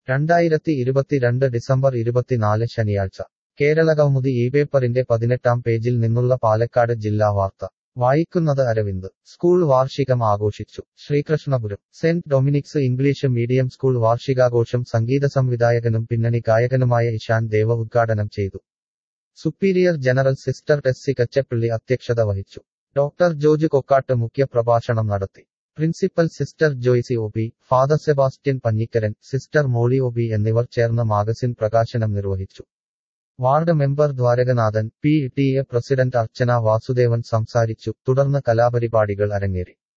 രണ്ടായിരത്തി ഇരുപത്തിരണ്ട് ഡിസംബർ ഇരുപത്തിനാല് ശനിയാഴ്ച കേരളകൗമുദി ഈ പേപ്പറിന്റെ പതിനെട്ടാം പേജിൽ നിന്നുള്ള പാലക്കാട് ജില്ലാ വാർത്ത വായിക്കുന്നത് അരവിന്ദ് സ്കൂൾ വാർഷികം ആഘോഷിച്ചു Sreekrishnapuram saint Dominic's English medium school വാർഷികാഘോഷം സംഗീത സംവിധായകനും പിന്നണി ഗായകനുമായ ഇഷാൻ ദേവ ഉദ്ഘാടനം ചെയ്തു superior general sister Tessy Kachappally അധ്യക്ഷത വഹിച്ചു ഡോക്ടർ ജോർജ് കൊക്കാട്ട് മുഖ്യപ്രഭാഷണം നടത്തി principal sister Joycee O P father Sebastian Panjikkaran sister Molly O P എന്നിവർ ചേർന്ന് മാഗസിൻ പ്രകാശനം നിർവഹിച്ചു ward member Dwarakanathan P T A president Archana Vasudevan സംസാരിച്ചു തുടർന്ന് കലാപരിപാടികൾ അരങ്ങേറി